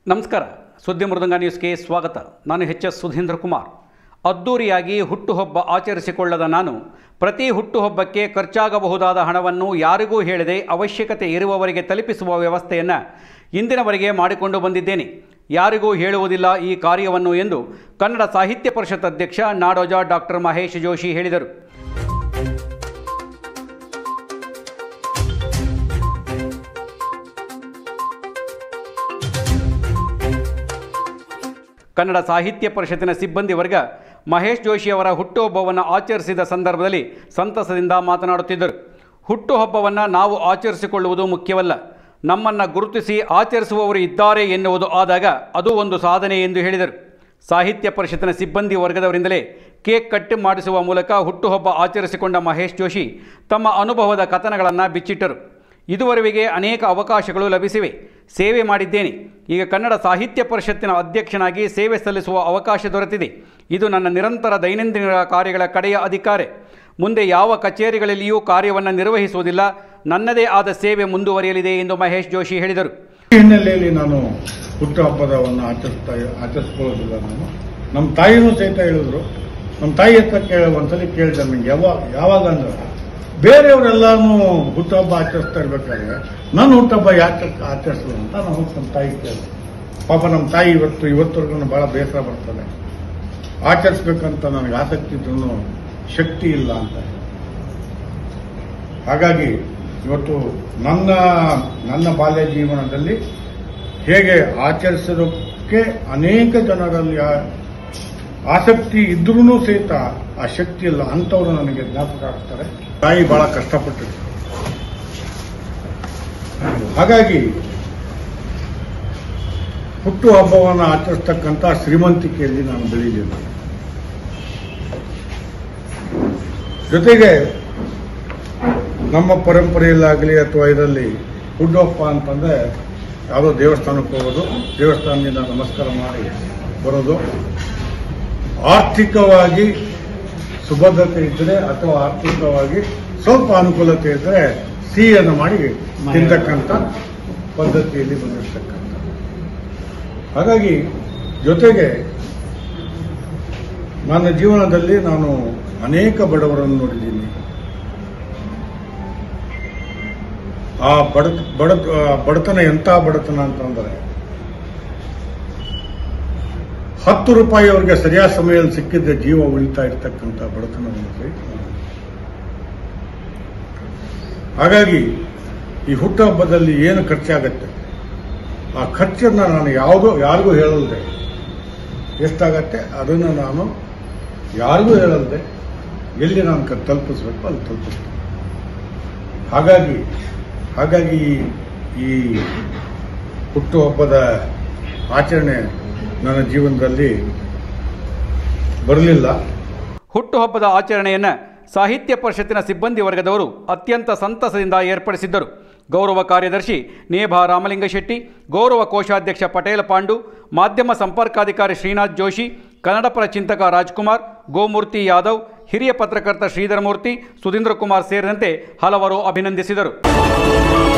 ನಮಸ್ಕಾರ ಸುದ್ದಿ ಮೃದಂಗ ನ್ಯೂಸ್ಗೆ ಸ್ವಾಗತ ನಾನು ಎಚ್ ಎಸ್ ಸುಧೀಂದ್ರ ಕುಮಾರ್ ಅದ್ದೂರಿಯಾಗಿ ಹುಟ್ಟುಹಬ್ಬ ಆಚರಿಸಿಕೊಳ್ಳದ ನಾನು ಪ್ರತಿ ಹುಟ್ಟುಹಬ್ಬಕ್ಕೆ ಖರ್ಚಾಗಬಹುದಾದ ಹಣವನ್ನು ಯಾರಿಗೂ ಹೇಳದೆ ಅವಶ್ಯಕತೆ ಇರುವವರಿಗೆ ತಲುಪಿಸುವ ವ್ಯವಸ್ಥೆಯನ್ನು ಇಂದಿನವರೆಗೆ ಮಾಡಿಕೊಂಡು ಬಂದಿದ್ದೇನೆ ಯಾರಿಗೂ ಹೇಳುವುದಿಲ್ಲ ಈ ಕಾರ್ಯವನ್ನು ಎಂದು ಕನ್ನಡ ಸಾಹಿತ್ಯ ಪರಿಷತ್ ಅಧ್ಯಕ್ಷ ನಾಡೋಜ ಡಾಕ್ಟರ್ ಮಹೇಶ್ ಜೋಶಿ ಹೇಳಿದರು ಕನ್ನಡ ಸಾಹಿತ್ಯ ಪರಿಷತ್ತಿನ ಸಿಬ್ಬಂದಿ ವರ್ಗ ಮಹೇಶ್ ಜೋಶಿಯವರ ಹುಟ್ಟುಹಬ್ಬವನ್ನು ಆಚರಿಸಿದ ಸಂದರ್ಭದಲ್ಲಿ ಸಂತಸದಿಂದ ಮಾತನಾಡುತ್ತಿದ್ದರು ಹುಟ್ಟುಹಬ್ಬವನ್ನು ನಾವು ಆಚರಿಸಿಕೊಳ್ಳುವುದು ಮುಖ್ಯವಲ್ಲ ನಮ್ಮನ್ನು ಗುರುತಿಸಿ ಆಚರಿಸುವವರು ಇದ್ದಾರೆ ಎನ್ನುವುದು ಆದಾಗ ಅದು ಒಂದು ಸಾಧನೆ ಎಂದು ಹೇಳಿದರು ಸಾಹಿತ್ಯ ಪರಿಷತ್ತಿನ ಸಿಬ್ಬಂದಿ ವರ್ಗದವರಿಂದಲೇ ಕೇಕ್ ಕಟ್ ಮಾಡಿಸುವ ಮೂಲಕ ಹುಟ್ಟುಹಬ್ಬ ಆಚರಿಸಿಕೊಂಡ ಮಹೇಶ್ ಜೋಶಿ ತಮ್ಮ ಅನುಭವದ ಕಥನಗಳನ್ನು ಬಿಚ್ಚಿಟ್ಟರು ಇದುವರೆಗೆ ಅನೇಕ ಅವಕಾಶಗಳು ಲಭಿಸಿವೆ ಸೇವೆ ಮಾಡಿದ್ದೇನೆ ಈಗ ಕನ್ನಡ ಸಾಹಿತ್ಯ ಪರಿಷತ್ತಿನ ಅಧ್ಯಕ್ಷನಾಗಿ ಸೇವೆ ಸಲ್ಲಿಸುವ ಅವಕಾಶ ದೊರೆತಿದೆ ಇದು ನನ್ನ ನಿರಂತರ ದೈನಂದಿನ ಕಾರ್ಯಗಳ ಕಡೆಯ ಅಧಿಕಾರಿ ಮುಂದೆ ಯಾವ ಕಚೇರಿಗಳಲ್ಲಿಯೂ ಕಾರ್ಯವನ್ನು ನಿರ್ವಹಿಸುವುದಿಲ್ಲ ನನ್ನದೇ ಆದ ಸೇವೆ ಮುಂದುವರಿಯಲಿದೆ ಎಂದು ಮಹೇಶ್ ಜೋಶಿ ಹೇಳಿದರು ಈ ಹಿನ್ನೆಲೆಯಲ್ಲಿ ನಾನು ಹುಟ್ಟುಹಬ್ಬದವನ್ನು ಆಚರಿಸ್ತಾ ಆಚರಿಸ್ಕೊಳ್ಳೋದಿಲ್ಲ ನಾನು ನಮ್ಮ ತಾಯಿನೂ ಸಹಿತ ಹೇಳಿದ್ರು ನಮ್ಮ ತಾಯಿ ಹತ್ರ ಕೇಳ ಒಂದ್ಸಲಿ ಕೇಳಿದೆ ನನಗೆ ಯಾವಾಗ ಯಾವಾಗ ಅಂದ್ರೆ ಬೇರೆಯವರೆಲ್ಲಾನು ಹುಟ್ಟುಹಬ್ಬ ಆಚರಿಸ್ತಾ ಇರ್ಬೇಕಾದ್ರೆ ನನ್ನ ಹುಟ್ಟುಹಬ್ಬ ಯಾಕೆ ಆಚರಿಸಲ್ಲ ಅಂತ ನಾನು ಹೋಗಿ ನಮ್ಮ ತಾಯಿ ಕೇಳಿದೆ ಪಾಪ ನಮ್ಮ ತಾಯಿ ಇವತ್ತು ಇವತ್ತವರೆಗೂ ಬಹಳ ಬೇಸರ ಬರ್ತದೆ ಆಚರಿಸ್ಬೇಕಂತ ನನಗೆ ಆಸಕ್ತಿ ಇದ್ರೂ ಶಕ್ತಿ ಇಲ್ಲ ಅಂತ ಹಾಗಾಗಿ ಇವತ್ತು ನನ್ನ ನನ್ನ ಬಾಲ್ಯ ಜೀವನದಲ್ಲಿ ಹೇಗೆ ಆಚರಿಸೋದಕ್ಕೆ ಅನೇಕ ಜನರಲ್ಲಿ ಆ- ಆಸಕ್ತಿ ಇದ್ರೂ ಸಹಿತ ಆ ಶಕ್ತಿ ಇಲ್ಲ ಅಂಥವ್ರು ನನಗೆ ಜ್ಞಾಪಕ ಆಗ್ತಾರೆ ತಾಯಿ ಬಹಳ ಕಷ್ಟಪಟ್ಟಿದ್ರು ಹಾಗಾಗಿ ಹುಟ್ಟು ಹಬ್ಬವನ್ನು ಆಚರಿಸ್ತಕ್ಕಂಥ ಶ್ರೀಮಂತಿಕೆಯಲ್ಲಿ ನಾನು ಬೆಳೀಲಿಲ್ಲ ಜೊತೆಗೆ ನಮ್ಮ ಪರಂಪರೆಯಲ್ಲಾಗಲಿ ಅಥವಾ ಇದರಲ್ಲಿ ಹುಟ್ಟುಹಬ್ಬ ಅಂತಂದ್ರೆ ಯಾವುದೋ ದೇವಸ್ಥಾನಕ್ಕೆ ಹೋಗೋದು ದೇವಸ್ಥಾನದಿಂದ ನಮಸ್ಕಾರ ಮಾಡಿ ಬರೋದು ಆರ್ಥಿಕವಾಗಿ ಸುಭದ್ರತೆ ಇದ್ದರೆ ಅಥವಾ ಆರ್ಥಿಕವಾಗಿ ಸ್ವಲ್ಪ ಅನುಕೂಲತೆ ಇದ್ದರೆ ಸಿಹಿಯನ್ನು ಮಾಡಿ ತಿಂತಕ್ಕಂಥ ಪದ್ಧತಿಯಲ್ಲಿ ಬಂದಿರತಕ್ಕಂಥ ಹಾಗಾಗಿ ಜೊತೆಗೆ ನನ್ನ ಜೀವನದಲ್ಲಿ ನಾನು ಅನೇಕ ಬಡವರನ್ನು ನೋಡಿದ್ದೀನಿ ಆ ಬಡ ಬಡ ಬಡತನ ಎಂಥ ಬಡತನ ಅಂತಂದ್ರೆ ಹತ್ತು ರೂಪಾಯಿ ಅವ್ರಿಗೆ ಸರಿಯಾದ ಸಮಯದಲ್ಲಿ ಸಿಕ್ಕಿದ್ರೆ ಜೀವ ಉಳಿತಾ ಇರ್ತಕ್ಕಂಥ ಬಡತನವನ್ನು ಸಹಿತ ನಾನು ಹಾಗಾಗಿ ಈ ಹುಟ್ಟುಹಬ್ಬದಲ್ಲಿ ಏನು ಖರ್ಚಾಗತ್ತೆ ಆ ಖರ್ಚನ್ನ ನಾನು ಯಾವುದೋ ಯಾರಿಗೂ ಹೇಳಲ್ದೆ ಎಷ್ಟಾಗತ್ತೆ ಅದನ್ನು ನಾನು ಯಾರಿಗೂ ಹೇಳಲ್ದೆ ಎಲ್ಲಿ ನಾನು ಕ- ತಲುಪಿಸ್ಬೇಕು ಅಲ್ಲಿ ತಲುಪಿಸ್ತೀನಿ ಹಾಗಾಗಿ ಹಾಗಾಗಿ ಈ- ಈ ಹುಟ್ಟುಹಬ್ಬದ ಆಚರಣೆ ನನ್ನ ಜೀವನದಲ್ಲಿ ಬರಲಿಲ್ಲ ಹುಟ್ಟುಹಬ್ಬದ ಆಚರಣೆಯನ್ನು ಸಾಹಿತ್ಯ ಪರಿಷತ್ತಿನ ಸಿಬ್ಬಂದಿ ವರ್ಗದವರು ಅತ್ಯಂತ ಸಂತಸದಿಂದ ಏರ್ಪಡಿಸಿದ್ದರು ಗೌರವ ಕಾರ್ಯದರ್ಶಿ ನೇಭಾ ರಾಮಲಿಂಗ ಶೆಟ್ಟಿ ಗೌರವ ಕೋಶಾಧ್ಯಕ್ಷ ಪಟೇಲ ಪಾಂಡು ಮಾಧ್ಯಮ ಸಂಪರ್ಕಾಧಿಕಾರಿ ಶ್ರೀನಾಥ್ ಜೋಶಿ ಕನ್ನಡಪರ ಚಿಂತಕ ರಾಜ್ಕುಮಾರ್ ಗೋಮೂರ್ತಿ ಯಾದವ್ ಹಿರಿಯ ಪತ್ರಕರ್ತ ಶ್ರೀಧರಮೂರ್ತಿ ಸುಧೀಂದ್ರ ಕುಮಾರ್ ಸೇರಿದಂತೆ ಹಲವರು ಅಭಿನಂದಿಸಿದರು